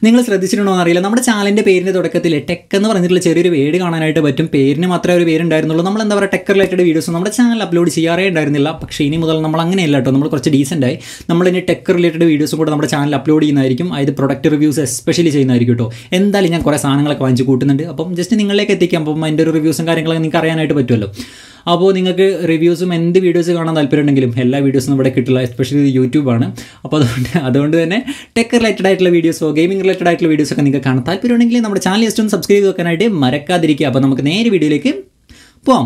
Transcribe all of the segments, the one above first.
നിങ്ങൾ ശ്രദ്ധിച്ചിട്ടുണ്ടോ എന്ന് അറിയില്ല നമ്മുടെ ചാനലിൻ്റെ പേരിൻ്റെ തുടക്കത്തിൽ ടെക് എന്ന് പറഞ്ഞിട്ടുള്ള ചെറിയൊരു വേട് കാണാനായിട്ട് പറ്റും പേരിന് മാത്രമേ ഒരു പേരുണ്ടായിരുന്നുള്ളൂ നമ്മൾ എന്താ പറയുക ടെക് റിലേറ്റഡ് വീഡിയോസ് നമ്മുടെ ചാനൽ അപ്ലോഡ് ചെയ്യാറേ ഉണ്ടായിരുന്നില്ല പക്ഷേ ഇനി മുതൽ നമ്മൾ അങ്ങനെയല്ല കേട്ടോ നമ്മൾ കുറച്ച് ഡീസൻ്റ് ആയി നമ്മൾ ഇനി ടെക് റിലേറ്റഡ് വീഡിയോസും കൂടെ നമ്മുടെ ചാനൽ അപ്ലോഡ് ചെയ്യുന്നതായിരിക്കും അതായത് പ്രൊഡക്റ്റ് റിവ്യൂസ് എസ്പെഷ്യലി ചെയ്യുന്നതായിരിക്കും കേട്ടോ എന്തായാലും ഞാൻ കുറേ സാധനങ്ങളൊക്കെ വാങ്ങിച്ച് കൂട്ടുന്നുണ്ട് അപ്പം ജസ്റ്റ് നിങ്ങളിലേക്ക് എത്തിക്കാം അപ്പം അതിൻ്റെ ഒരു റിവ്യൂസും കാര്യങ്ങളൊക്കെ നിങ്ങൾക്ക് അറിയാനായിട്ട് പറ്റുമല്ലോ അപ്പോൾ നിങ്ങൾക്ക് റിവ്യൂസും എന്ത് വീഡിയോസ് കാണാൻ താല്പര്യമുണ്ടെങ്കിലും എല്ലാ വീഡിയോസും ഇവിടെ കിട്ടില്ല എസ്പെഷ്യലി ഇത് യൂട്യൂബാണ് അപ്പോൾ അതുകൊണ്ട് അതുകൊണ്ട് തന്നെ ടെക് റിലേറ്റഡ് ആയിട്ടുള്ള വീഡിയോസോ ഗെയിമിംഗ് റിലേറ്റഡ് ആയിട്ടുള്ള വീഡിയോസ് ഒക്കെ നിങ്ങൾക്ക് കാണാൻ താല്പര്യമുണ്ടെങ്കിൽ നമ്മുടെ ചാനൽ ജസ്റ്റ് ഒന്ന് സബ്സ്ക്രൈബ് ചെയ്ത് വെക്കാനായിട്ട് മറക്കാതിരിക്കുക അപ്പോൾ നമുക്ക് നേരെ വീഡിയോയിലേക്ക് പോവാം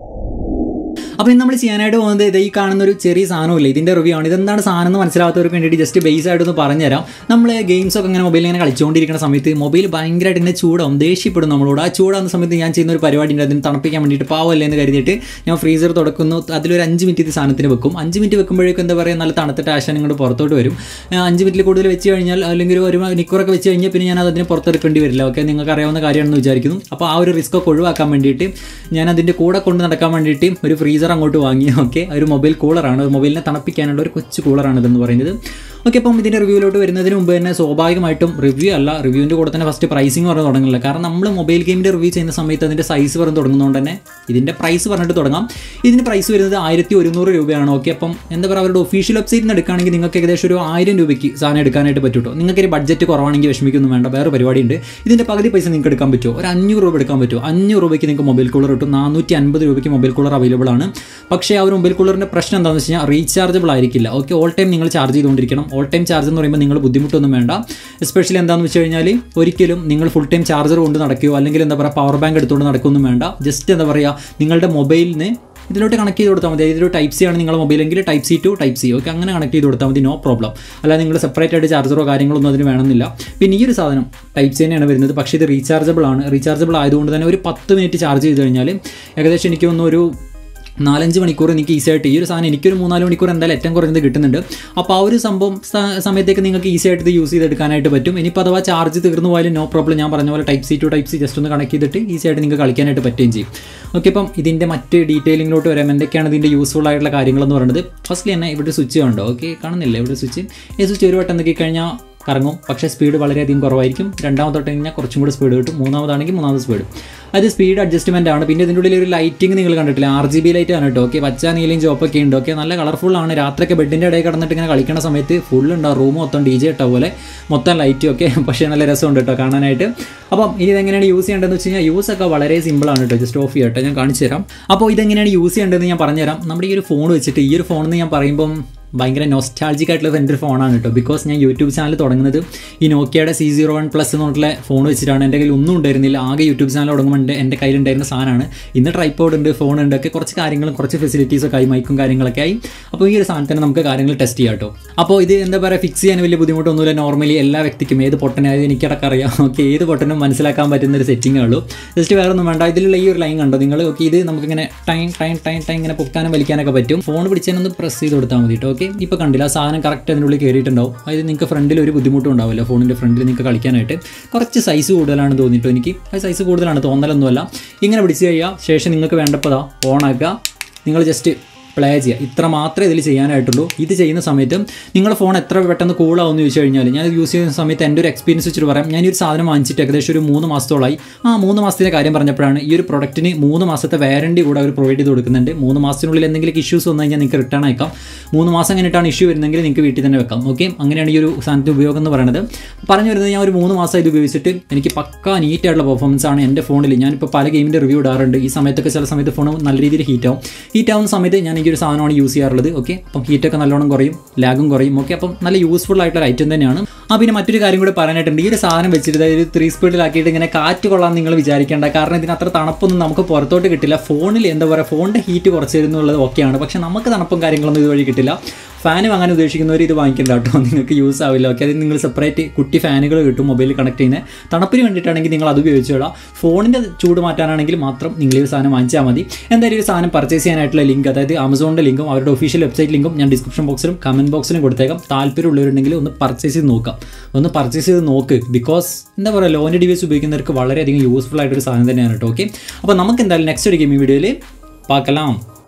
അപ്പോൾ ഇന്ന് നമ്മൾ ചെയ്യാനായിട്ട് പോകുന്നത് ഇത് ഈ കാണുന്ന ഒരു ചെറിയ സാധനമില്ല ഇതിൻ്റെ റിവ്യൂ ആണ് ഇതെന്താണ് സാധനം എന്ന് മനസ്സിലാത്തവർക്ക് വേണ്ടിയിട്ട് ജസ്റ്റ് ബേസ് ആയിട്ടൊന്ന് പറഞ്ഞുതരാം നമ്മൾ ഗെയിംസ് ഒക്കെ ഇങ്ങനെ മൊബൈലിൽ ഇങ്ങനെ കളിച്ചുകൊണ്ടിരിക്കുന്ന സമയത്ത് മൊബൈൽ ഭയങ്കരമായിട്ട് ഇങ്ങനെ ചൂടാവും ദേഷ്യപ്പെടും നമ്മളോട് ആ ചൂടാവുന്ന സമയത്ത് ഞാൻ ചെയ്യുന്ന ഒരു പരിപാടി ഉണ്ട് അതിന് തണുപ്പിക്കാൻ വേണ്ടിയിട്ട് പാവല്ലേ എന്ന് കരുതിയിട്ട് ഞാൻ ഫ്രീസർ തുടക്കുന്നു അതിലൊരു അഞ്ച് മിനിറ്റ് ഇത് സാധനത്തിന് വെക്കും അഞ്ച് മിനിറ്റ് വെക്കുമ്പോഴേക്കും എന്താ പറയുക നല്ല തണുത്തിട്ട് ആശാൻ ഇങ്ങോട്ട് പുറത്തോട്ട് വരും ആ, അഞ്ച് മിനിറ്റിൽ കൂടുതൽ വെച്ച് കഴിഞ്ഞാൽ അല്ലെങ്കിൽ ഒരു മണിക്കൂറൊക്കെ വെച്ച് കഴിഞ്ഞാൽ പിന്നെ ഞാൻ അതിന് പുറത്തെടുക്കേണ്ടി വരില്ല ഓക്കെ നിങ്ങൾക്ക് അറിയാവുന്ന കാര്യമാണെന്ന് വിചാരിക്കുന്നു അപ്പോൾ ആ ഒരു റിസ്ക് ഒക്കെ ഒഴിവാക്കാൻ വേണ്ടിയിട്ട് ഞാൻ അതിൻ്റെ കൂടെ കൊണ്ട് നടക്കാൻ വേണ്ടിയിട്ട് ഒരു ഫ്രീസർ അങ്ങോട്ട് വാങ്ങി ഓക്കെ ഒരു മൊബൈൽ കൂളറാണ് ഒരു മൊബൈലിനെ തണുപ്പിക്കാനുള്ള ഒരു കൊച്ചു കൂളറാണ് ഇതെന്ന് പറയുന്നത് ഓക്കെ അപ്പം ഇതിൻ്റെ റിവ്യൂവിലോട്ട് വരുന്നതിന് മുമ്പ് തന്നെ സ്വാഭാവികമായിട്ടും റിവ്യൂ അല്ല റിവ്യൂവിൻ്റെ കൂടെ തന്നെ ഫസ്റ്റ് പ്രൈസിങ് പറഞ്ഞ് തുടങ്ങില്ല കാരണം നമ്മൾ മൊബൈൽ ഗെയിമിൻ്റെ റിവ്യൂ ചെയ്യുന്ന സമയത്ത് അതിൻ്റെ സൈസ് പറഞ്ഞ് തുടങ്ങുന്നതുകൊണ്ട് തന്നെ ഇതിൻ്റെ പ്രൈസ് പറഞ്ഞിട്ട് തുടങ്ങാം ഇതിൻ്റെ പ്രൈസ് വരുന്നത് ആയിരത്തി ഒരുന്നൂറ് രൂപയാണ് ഓക്കെ അപ്പം എന്താ പറയുക അവരുടെ ഒഫീഷ്യൽ വെബ്സൈറ്റിൽ നിന്ന് എടുക്കുകയാണെങ്കിൽ നിങ്ങൾക്ക് ഏകദേശം ഒരു ആയിരം രൂപയ്ക്ക് സാധനം എടുക്കാനായിട്ട് പറ്റും കേട്ടോ നിങ്ങൾക്ക് ഒരു ബഡ്ജറ്റ് കുറവാണെങ്കിൽ വിഷമിക്കൊന്നും വേണ്ട വേറെ പരിപാടി ഉണ്ട് ഇതിൻ്റെ പകുതി പൈസ നിങ്ങൾക്ക് എടുക്കാൻ പറ്റുമോ ഒരു അഞ്ഞൂറ് രൂപ എടുക്കാൻ പറ്റുമോ അഞ്ഞൂറ് രൂപയ്ക്ക് നിങ്ങൾക്ക് മൊബൈൽ കൂളർ കിട്ടും നാനൂറ്റി അൻപത് രൂപയ്ക്ക് മൊബൈൽ കൂളർ അവൈലബിൾ ആണ് പക്ഷേ ആ ഒരു മൊബൈൽ കൂളറിൻ്റെ പ്രശ്നം എന്താണെന്ന് വെച്ച് കഴിഞ്ഞാൽ റീചാർജബിൾ ആയിരിക്കില്ല ഓക്കെ ഓൾ ടൈം നിങ്ങൾ ചാർജ് ചെയ്തുകൊണ്ടിരിക്കണം ഓൾ ടൈം ചാർജ് എന്ന് പറയുമ്പോൾ നിങ്ങൾ ബുദ്ധിമുട്ടൊന്നും വേണ്ട എസ്പെഷ്യലി എന്താണെന്ന് വെച്ച് കഴിഞ്ഞാൽ ഒരിക്കലും നിങ്ങൾ ഫുൾ ടൈം ചാർജർ കൊണ്ട് നടക്കുകയോ അല്ലെങ്കിൽ എന്താ പറയുക പവർ ബാങ്ക് എടുത്തുകൊണ്ട് നടക്കുകയൊന്നും വേണ്ട ജസ്റ്റ് എന്താ പറയുക നിങ്ങളുടെ മൊബൈലിന് ഇതിലോട്ട് കണക്ട് ചെയ്ത് കൊടുത്താൽ മതി ഇതിലൊരു ടൈപ്പ് സി ആണ് നിങ്ങളുടെ മൊബൈലെങ്കിൽ type C to type C okay അങ്ങനെ കണക്ട് ചെയ്ത് കൊടുത്താൽ മതി നോ പ്രോബ്ലം അല്ലാതെ നിങ്ങൾ സെപ്പറേറ്റ് ആയിട്ട് ചാർജറോ കാര്യങ്ങളൊന്നും അതിന് വേണമെന്നില്ല പിന്നെ ഈ ഒരു സാധനം ടൈപ്പ് സി തന്നെയാണ് വരുന്നത് പക്ഷേ ഇത് റീചാർജബിൾ ആണ് റീചാർജബിൾ ആയതുകൊണ്ട് തന്നെ ഒരു പത്ത് മിനിറ്റ് ചാർജ് ചെയ്ത് കഴിഞ്ഞാൽ ഏകദേശം എനിക്ക് തോന്നുന്നു ഒരു നാലഞ്ച് മണിക്കൂർ എനിക്ക് ഈസി ആയിട്ട് ഈ ഒരു സാധനം എനിക്കൊരു മൂന്നാല് മണിക്കൂർ എന്തായാലും ഏറ്റവും കുറഞ്ഞത് കിട്ടുന്നുണ്ട് അപ്പോൾ ആ ഒരു സംഭവം സ- സമയത്തേക്ക് നിങ്ങൾക്ക് ഈസി ആയിട്ട് ഇത് യൂസ് ചെയ്തെടുക്കാനായിട്ട് പറ്റും ഇനിയിപ്പോൾ അഥവാ ചാർജ് തീർന്നു പോയാലും നോ പ്രോബ്ലം ഞാൻ പറഞ്ഞ പോലെ type C to type C just ഒന്ന് കണക്ട് ചെയ്തിട്ട് ഈസി ആയിട്ട് നിങ്ങൾക്ക് കളിക്കാനായിട്ട് പറ്റുകയും ചെയ്യും ഓക്കെ ഇപ്പം ഇതിൻ്റെ മറ്റ് ഡീറ്റെയിലിങ്ങിലോട്ട് വരാം എന്തൊക്കെയാണ് ഇതിൻ്റെ യൂസ്ഫുൾ ആയിട്ടുള്ള കാര്യങ്ങളെന്ന് പറയുന്നത് ഫസ്റ്റ്ലി തന്നെ ഇവിടെ സ്വിച്ച് കണ്ടോ ഓക്കെ കാണുന്നില്ല ഇവിടെ സ്വിച്ച് ഈ സ്വിച്ച് ഒരു വട്ടം നോക്കി കഴിഞ്ഞാൽ കറങ്ങും പക്ഷേ സ്പീഡ് വളരെയധികം കുറവായിരിക്കും രണ്ടാമത്തോട്ട് കഴിഞ്ഞാൽ കുറച്ചും കൂടി സ്പീഡ് കിട്ടും മൂന്നാമതാണെങ്കിൽ മൂന്നാമത് സ്പീഡ് അത് സ്പീഡ് അഡ്ജസ്റ്റ്മെൻ്റ് ആണ് പിന്നെ ഇതിൻ്റെ ഉള്ളിൽ ഒരു ലൈറ്റിംഗ് നിങ്ങൾ കണ്ടിട്ടില്ല ആർ ജി ബി ലൈറ്റ് ആണ് കേട്ടോ ഓക്കെ പച്ച നീലയും ചോപ്പൊക്കെ ഉണ്ട് ഓക്കെ നല്ല കളർഫുൾ ആണ് രാത്രിയൊക്കെ ബെഡിൻ്റെ ഇടയിൽ കിടന്നിട്ട് ഇങ്ങനെ കളിക്കുന്ന സമയത്ത് ഫുൾ ഉണ്ടാവും റൂം മൊത്തം ഡി ജെ ഇട്ട പോലെ മൊത്തം ലൈറ്റും ഒക്കെ പക്ഷേ നല്ല രസമുണ്ട് കേട്ടോ കാണാനായിട്ട് അപ്പം ഇനി ഇതെങ്ങനെയാണ് യൂസ് ചെയ്യേണ്ടതെന്ന് വെച്ച് കഴിഞ്ഞാൽ യൂസ് ഒക്കെ വളരെ സിമ്പിളാണ് കേട്ടോ ജസ്റ്റ് ഓഫ് ചെയ്യട്ടെ ഞാൻ കാണിച്ചു തരാം അപ്പോൾ ഇതെങ്ങനെയാണ് യൂസ് ചെയ്യേണ്ടതെന്ന് ഞാൻ പറഞ്ഞുതരാം നമ്മുടെ ഈ ഒരു ഫോൺ വെച്ചിട്ട് ഈ ഒരു ഫോൺ എന്ന് ഞാൻ പറയുമ്പം ഭയങ്കര നൊസ്റ്റാൾജിക് ആയിട്ടുള്ള എൻ്റെ ഒരു ഫോണാണ് കേട്ടോ ബിക്കോസ് ഞാൻ യൂട്യൂബ് ചാനൽ തുടങ്ങുന്നത് ഈ നോക്കിയയുടെ സി സീറോ വൺ പ്ലസ് എന്ന് പറഞ്ഞിട്ടുള്ള ഫോൺ വെച്ചിട്ടാണ് എൻ്റെ കയ്യിൽ ഒന്നും ഉണ്ടായിരുന്നില്ല ആകെ യൂട്യൂബ് ചാനൽ തുടങ്ങുമ്പോൾ എൻ്റെ എൻ്റെ കയ്യിലുണ്ടായിരുന്ന സാധനമാണ് ഇന്ന് ട്രൈപ്പോഡ് ഉണ്ട് ഫോൺ ഉണ്ട് ഒക്കെ കുറച്ച് കാര്യങ്ങളും കുറച്ച് ഫെസിലിറ്റീസ് ഒക്കെ ആയി മൈക്കും കാര്യങ്ങളൊക്കെ ആയി അപ്പോൾ ഈ ഒരു സാധനത്തിന് നമുക്ക് കാര്യങ്ങൾ ടെസ്റ്റ് ചെയ്യാം കേട്ടോ അപ്പോൾ ഇത് എന്താ പറയുക ഫിക്സ് ചെയ്യാൻ വലിയ ബുദ്ധിമുട്ടൊന്നുമില്ല നോർമലി എല്ലാ വ്യക്തിക്കും ഏത് പൊട്ടനായത് എനിക്കിടക്ക് അറിയാം ഓക്കെ ഏത് പൊട്ടനും മനസ്സിലാക്കാൻ പറ്റുന്ന ഒരു സെറ്റിംഗേ ഉള്ളൂ ജസ്റ്റ് വേറെ ഒന്നും വേണ്ട ഇതിലുള്ള ഈ ഒരു ലൈൻ കണ്ടോ നിങ്ങൾ ഓക്കെ ഇത് നമുക്കിങ്ങനെ ടൈം ടൈം ടൈം ടൈം ഇങ്ങനെ പൊക്കാനും വലിക്കാനൊക്കെ പറ്റും ഫോൺ പിടിച്ചതിനൊന്ന് പ്രസ് ചെയ്ത് കൊടുത്താൽ മതി കേട്ടോ ഓക്കെ ഇപ്പോൾ കണ്ടില്ല ആ സാധനം കറക്റ്റ് അതിനുള്ളിൽ കയറിയിട്ടുണ്ടാവും അതായത് നിങ്ങൾക്ക് ഫ്രണ്ടിൽ ഒരു ബുദ്ധിമുട്ടും ഉണ്ടാവില്ല ഫോണിൻ്റെ ഫ്രണ്ടിൽ നിങ്ങൾക്ക് കളിക്കാനായിട്ട് കുറച്ച് സൈസ് കൂടുതലാണ് തോന്നിയിട്ടോ എനിക്ക് അത് സൈസ് കൂടുതലാണ് തോന്നലൊന്നുമല്ല ഇങ്ങനെ പിടിച്ച് കഴിയുക ശേഷം നിങ്ങൾക്ക് വേണ്ടപ്പോൾ ഓൺ ആക്കുക നിങ്ങൾ ജസ്റ്റ് പ്ലേ ചെയ്യുക ഇത്ര മാത്രമേ ഇതിൽ ചെയ്യാനായിട്ടുള്ളൂ ഇത് ചെയ്യുന്ന സമയത്ത് നിങ്ങളുടെ ഫോൺ എത്ര പെട്ടെന്ന് കൂളാവും എന്ന് ചോദിച്ചു കഴിഞ്ഞാൽ ഞാൻ യൂസ് ചെയ്യുന്ന സമയത്ത് എൻ്റെ ഒരു എക്സ്പീരിയൻസ് വെച്ചിട്ട് പറയാം ഞാൻ ഈ ഒരു സാധനം വാങ്ങിച്ചിട്ട് ഏകദേശം ഒരു മൂന്ന് മാസത്തോളമായി ആ മൂന്ന് മാസത്തിൻ്റെ കാര്യം പറഞ്ഞപ്പോഴാണ് ഈ ഒരു പ്രൊഡക്റ്റിന് മൂന്ന് മാസത്തെ വാറണ്ടി കൂടെ അവർ പ്രൊവൈഡ് ചെയ്ത് കൊടുക്കുന്നുണ്ട് മൂന്ന് മാസത്തിനുള്ളിൽ എന്തെങ്കിലും ഇഷ്യൂസ് വന്നു കഴിഞ്ഞാൽ നിങ്ങൾക്ക് റിട്ടേൺ അയക്കാം മൂന്ന് മാസം കഴിഞ്ഞിട്ടാണ് ഇഷ്യൂ വരുന്നതെങ്കിൽ നിങ്ങൾക്ക് വീട്ടിൽ തന്നെ വെക്കാം ഓക്കെ അങ്ങനെയാണ് ഈ ഒരു സാധനത്തിൻ്റെ ഉപയോഗം എന്ന് പറയുന്നത് പറഞ്ഞു വരുന്നത് ഞാൻ ഒരു മൂന്ന് മാസം ഇത് ഉപയോഗിച്ചിട്ട് എനിക്ക് പക്കാ നീറ്റ് ആയിട്ടുള്ള പെർഫോമൻസ് ആണ് എൻ്റെ ഫോണിൽ ഞാനിപ്പോൾ പല ഗെയിമിൻ്റെ റിവ്യൂ ഇടാറുണ്ട് ഈ സമയത്തൊക്കെ ചില സമയത്ത് ഫോൺ നല്ല രീതിയിൽ ഹീറ്റ് ആവും ഹീറ്റ് ആവുന്ന സമയത്ത് ഞാൻ ഈ ഒരു സാധനമാണ് യൂസ് ചെയ്യാറുള്ളത് ഓക്കെ അപ്പം ഹീറ്റൊക്കെ നല്ലോണം കുറയും ലാഗും കുറയും ഓക്കെ അപ്പം നല്ല യൂസ്ഫുൾ ആയിട്ടുള്ള ഐറ്റം തന്നെയാണ് ആ പിന്നെ മറ്റൊരു കാര്യം കൂടി പറയാനായിട്ടുണ്ട് ഈ ഒരു സാധനം വെച്ചിട്ട് ഒരു ത്രീ സ്പീഡിലാക്കിയിട്ട് ഇങ്ങനെ കാറ്റ് കൊള്ളാൻ നിങ്ങൾ വിചാരിക്കേണ്ട കാരണം ഇതിന് അത്ര തണുപ്പൊന്നും നമുക്ക് പുറത്തോട്ട് കിട്ടില്ല ഫോണിൽ എന്താ പറയുക ഫോണിൻ്റെ ഹീറ്റ് കുറച്ച് തരുന്നുള്ളത് ഓക്കെയാണ് പക്ഷേ നമുക്ക് തണുപ്പും കാര്യങ്ങളൊന്നും ഇതുവഴി കിട്ടില്ല ഫാൻ വാങ്ങാൻ ഉദ്ദേശിക്കുന്നവർ ഇത് വാങ്ങിക്കേണ്ട കേട്ടോ നിങ്ങൾക്ക് യൂസ് ആവില്ല ഓക്കെ അത് നിങ്ങൾ സെപ്പറേറ്റ് കുട്ടി ഫാനുകൾ കിട്ടും മൊബൈലിൽ കണക്ട് ചെയ്യുന്നത് തണുപ്പിന് വേണ്ടിയിട്ടാണെങ്കിൽ നിങ്ങൾ അത് ഉപയോഗിച്ചോളാം ഫോണിൻ്റെ ചൂട് മാറ്റാനാണെങ്കിൽ മാത്രം നിങ്ങൾ ഈ ഒരു സാധനം വാങ്ങിച്ചാൽ മതി എന്തായാലും ഈ ഒരു സാധനം പർച്ചേസ് ചെയ്യാനായിട്ടുള്ള ലിങ്ക് അതായത് ആമസോണിൻ്റെ ലിങ്കും അവരുടെ ഒഫീഷ്യൽ വെബ്സൈറ്റ് ലിങ്കും ഞാൻ ഡിസ്ക്രിപ്ഷൻ ബോക്സിലും കമൻറ്റ് ബോക്സിലും കൊടുത്തേക്കാം താല്പര്യമുള്ളവരുണ്ടെങ്കിൽ ഒന്ന് പർച്ചേസ് ചെയ്ത് നോക്കാം ഒന്ന് പർച്ചേസ് ചെയ്ത് നോക്ക് ബിക്കോസ് എന്താ പറയുക ലോൺ ഡിവൈസ് ഉപയോഗിക്കുന്നവർക്ക് വളരെയധികം യൂസ്ഫുൾ ആയിട്ടൊരു സാധനം തന്നെയാണ് കേട്ടോ ഓക്കെ അപ്പോൾ നമുക്ക് എന്തായാലും നെക്സ്റ്റ് ഒരു ഗെയിമിംഗ് വീഡിയോയിൽ പാക്കലാം